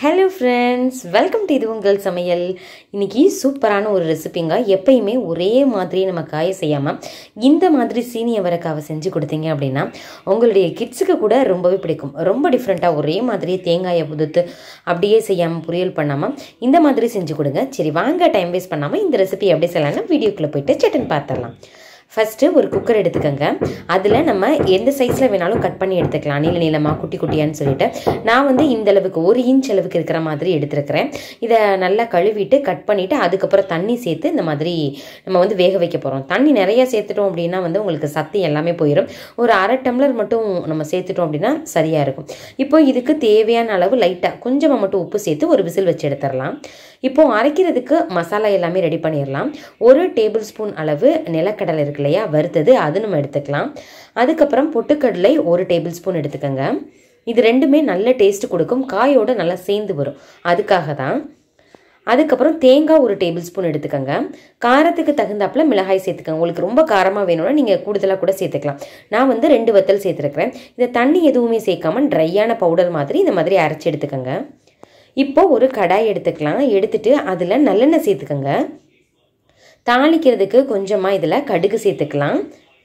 hello friends welcome to இது உங்கள் சமையல் இன்னைக்கு சூப்பரான ஒரு ரெசிபிங்க எப்பயுமே ஒரே மாதிரி நம்ம காய செய்யாமல் இந்த மாதிரி சீனி அவரைக்காவை செஞ்சு கொடுத்தீங்க அப்படின்னா உங்களுடைய கிட்ஸுக்கு கூட ரொம்பவே பிடிக்கும் ரொம்ப டிஃப்ரெண்ட்டாக ஒரே மாதிரி தேங்காயை புதுத்து அப்படியே செய்யாமல் பொரியல் பண்ணாமல் இந்த மாதிரி செஞ்சு கொடுங்க சரி வாங்க டைம் வேஸ்ட் பண்ணாமல் இந்த ரெசிபி எப்படி செய்யலாம்னு வீடியோக்குள்ளே போயிட்டு சட்டன் பார்த்துடலாம் ஃபஸ்ட்டு ஒரு குக்கர் எடுத்துக்கோங்க அதில் நம்ம எந்த சைஸில் வேணாலும் கட் பண்ணி எடுத்துக்கலாம் நீள நீளமாக குட்டி குட்டியான்னு சொல்லிட்டு நான் வந்து இந்த அளவுக்கு ஒரு இன்ச் அளவுக்கு இருக்கிற மாதிரி எடுத்துருக்கிறேன் இதை நல்லா கழுவிட்டு கட் பண்ணிவிட்டு அதுக்கப்புறம் தண்ணி சேர்த்து இந்த மாதிரி நம்ம வந்து வேக வைக்க போகிறோம் தண்ணி நிறைய சேர்த்துட்டோம் அப்படின்னா வந்து உங்களுக்கு சத்து எல்லாமே போயிடும் ஒரு அரை டம்ளர் மட்டும் நம்ம சேர்த்துட்டோம் அப்படின்னா சரியாக இருக்கும் இப்போ இதுக்கு தேவையான அளவு லைட்டாக கொஞ்சமாக மட்டும் உப்பு சேர்த்து ஒரு விசில் வச்சு எடுத்துடலாம் இப்போ அரைக்கிறதுக்கு மசாலா எல்லாமே ரெடி பண்ணிடலாம் ஒரு டேபிள் ஸ்பூன் அளவு நிலக்கடலை இருக்கு இல்லையா வறுத்தது அது நம்ம எடுத்துக்கலாம் அதுக்கப்புறம் பொட்டுக்கடலை ஒரு டேபிள் ஸ்பூன் எடுத்துக்கோங்க இது ரெண்டுமே நல்ல டேஸ்ட் கொடுக்கும் காயோட நல்லா சேர்ந்து வரும் அதுக்காக தான் அதுக்கப்புறம் தேங்காய் ஒரு டேபிள் ஸ்பூன் எடுத்துக்கோங்க காரத்துக்கு தகுந்தாப்புல மிளகாய் சேர்த்துக்கோங்க உங்களுக்கு ரொம்ப காரமாக வேணும்னா நீங்கள் கூடுதலாக கூட சேர்த்துக்கலாம் நான் வந்து ரெண்டு வத்தல் சேர்த்துருக்கிறேன் இதை தண்ணி எதுவுமே சேர்க்காம ட்ரையான பவுடர் மாதிரி இந்த மாதிரி அரைச்சி எடுத்துக்கோங்க இப்போ ஒரு கடாய் எடுத்துக்கலாம் எடுத்துட்டு அதில் நல்லெண்ணெய் சேர்த்துக்கோங்க தாளிக்கிறதுக்கு கொஞ்சமாக இதில் கடுகு சேர்த்துக்கலாம்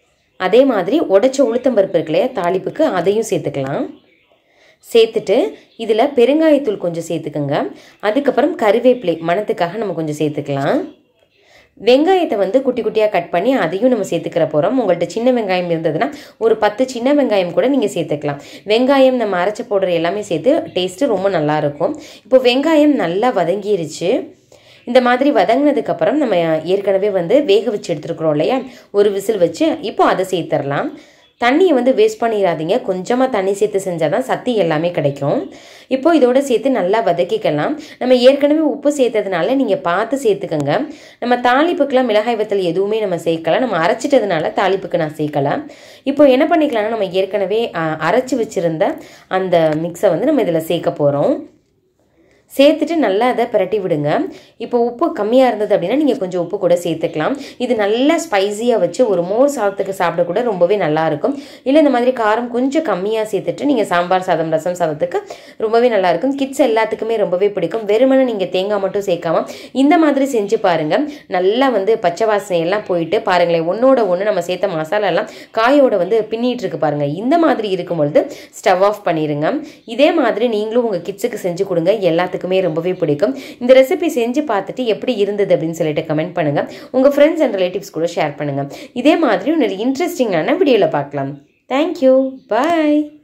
அதே மாதிரி உடச்ச உளுத்தம்பருப்பு இருக்கு இல்லையா தாளிப்புக்கு அதையும் சேர்த்துக்கலாம் சேர்த்துட்டு இதில் பெருங்காயத்தூள் கொஞ்சம் சேர்த்துக்கோங்க அதுக்கப்புறம் கருவேப்பிலை மணத்துக்காக நம்ம கொஞ்சம் சேர்த்துக்கலாம் வெங்காயத்தை வந்து குட்டி குட்டியாக கட் பண்ணி அதையும் நம்ம சேர்த்துக்கிற போகிறோம் உங்கள்கிட்ட சின்ன வெங்காயம் இருந்ததுன்னா ஒரு பத்து சின்ன வெங்காயம் கூட நீங்கள் சேர்த்துக்கலாம் வெங்காயம் நம்ம அரைச்ச பவுடர் எல்லாமே சேர்த்து டேஸ்ட்டு ரொம்ப நல்லாயிருக்கும் இப்போ வெங்காயம் நல்லா வதங்கிருச்சு இந்த மாதிரி வதங்கினதுக்கப்புறம் நம்ம ஏற்கனவே வந்து வேக வச்சு எடுத்துருக்குறோம் இல்லையா ஒரு விசில் வச்சு இப்போ அதை சேர்த்துடலாம் தண்ணியை வந்து வேஸ்ட் பண்ணிடாதீங்க கொஞ்சமாக தண்ணி சேர்த்து செஞ்சால் தான் சத்து எல்லாமே கிடைக்கும் இப்போ இதோட சேர்த்து நல்லா வதக்கிக்கலாம் நம்ம ஏற்கனவே உப்பு சேர்த்ததுனால நீங்கள் பார்த்து சேர்த்துக்கோங்க நம்ம தாளிப்புக்கெலாம் மிளகாய் வத்தல் எதுவுமே நம்ம சேர்க்கல நம்ம அரைச்சிட்டதுனால தாளிப்புக்கு நான் சேர்க்கல இப்போ என்ன பண்ணிக்கலாம்னா நம்ம ஏற்கனவே அரைச்சி வச்சுருந்த அந்த மிக்ஸை வந்து நம்ம இதில் சேர்க்க போகிறோம் சேர்த்துட்டு நல்லா அதை பிரட்டி விடுங்க இப்போ உப்பு கம்மியாக இருந்தது அப்படின்னா நீங்கள் கொஞ்சம் உப்பு கூட சேர்த்துக்கலாம் இது நல்லா ஸ்பைஸியாக வச்சு ஒரு மோர் சாதத்துக்கு சாப்பிட கூட ரொம்பவே நல்லாயிருக்கும் இல்லை இந்த மாதிரி காரம் கொஞ்சம் கம்மியாக சேர்த்துட்டு நீங்கள் சாம்பார் சாதம் ரசம் சாதத்துக்கு ரொம்பவே நல்லாயிருக்கும் கிட்ஸ் எல்லாத்துக்குமே ரொம்பவே பிடிக்கும் வெறுமனே நீங்கள் தேங்காய் மட்டும் சேர்க்காம இந்த மாதிரி செஞ்சு பாருங்கள் நல்லா வந்து பச்சை வாசனை எல்லாம் போயிட்டு பாருங்களேன் ஒன்றோட ஒன்று நம்ம சேர்த்த மசாலா எல்லாம் காயோட வந்து பின்னிட்டு இருக்கு பாருங்கள் இந்த மாதிரி இருக்கும் பொழுது ஸ்டவ் ஆஃப் பண்ணிடுங்க இதே மாதிரி நீங்களும் உங்கள் கிட்ஸுக்கு செஞ்சு கொடுங்க எல்லாத்துக்கும் எல்லாத்துக்குமே ரொம்பவே பிடிக்கும் இந்த ரெசிபி செஞ்சு பார்த்துட்டு எப்படி இருந்தது அப்படின்னு சொல்லிட்டு கமெண்ட் பண்ணுங்க உங்க ஃப்ரெண்ட்ஸ் அண்ட் ரிலேட்டிவ்ஸ் கூட ஷேர் பண்ணுங்க இதே மாதிரி ஒரு இன்ட்ரெஸ்டிங்கான வீடியோவில் பார்க்கலாம் தேங்க்யூ பாய்